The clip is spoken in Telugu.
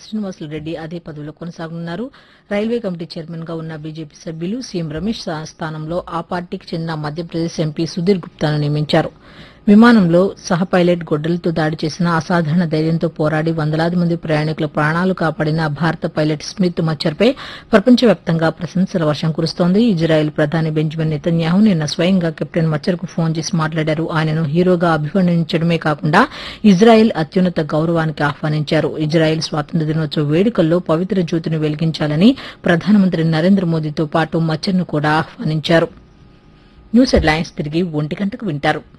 శ్రీనివాసులు రెడ్డి అదే పదవిలో కొనసాగనున్నారు రైల్వే కమిటీ చైర్మన్ గా ఉన్న బీజేపీ సభ్యులు సీఎం రమేష్ సా- స్థానంలో ఆ పార్టీకి చెందిన మధ్యప్రదేశ్ ఎంపీ సుధీర్ గుప్తాను నియమించారు విమానంలో సహ పైలట్ గొడ్డలతో దాడి చేసిన అసాధారణ ధైర్యంతో పోరాడి వందలాది మంది ప్రయాణికుల ప్రాణాలు కాపాడిన భారత పైలట్ స్మిత్ మచ్చర్పై ప్రపంచవ్యాప్తంగా ప్రశంసల వర్షం కురుస్తోంది ఇజ్రాయెల్ ప్రధాని బెంజమిన్ నెతన్యాహు నిన్న స్వయంగా కెప్టెన్ మచ్చర్కు ఫోన్ చేసి మాట్లాడారు ఆయనను హీరోగా అభివర్ణించడమే కాకుండా ఇజ్రాయెల్ అత్యున్నత గౌరవానికి ఆహ్వానించారు ఇజ్రాయెల్ స్వాతంత్ర దినోత్సవ వేడుకల్లో పవిత్ర జ్యోతిని వెలిగించాలని ప్రధానమంత్రి నరేంద్ర మోదీతో పాటు మచ్చర్ను కూడా ఆహ్వానించారు న్యూస్ హెడ్లైన్స్ తిరిగి ఒంటి గంటకు వింటారు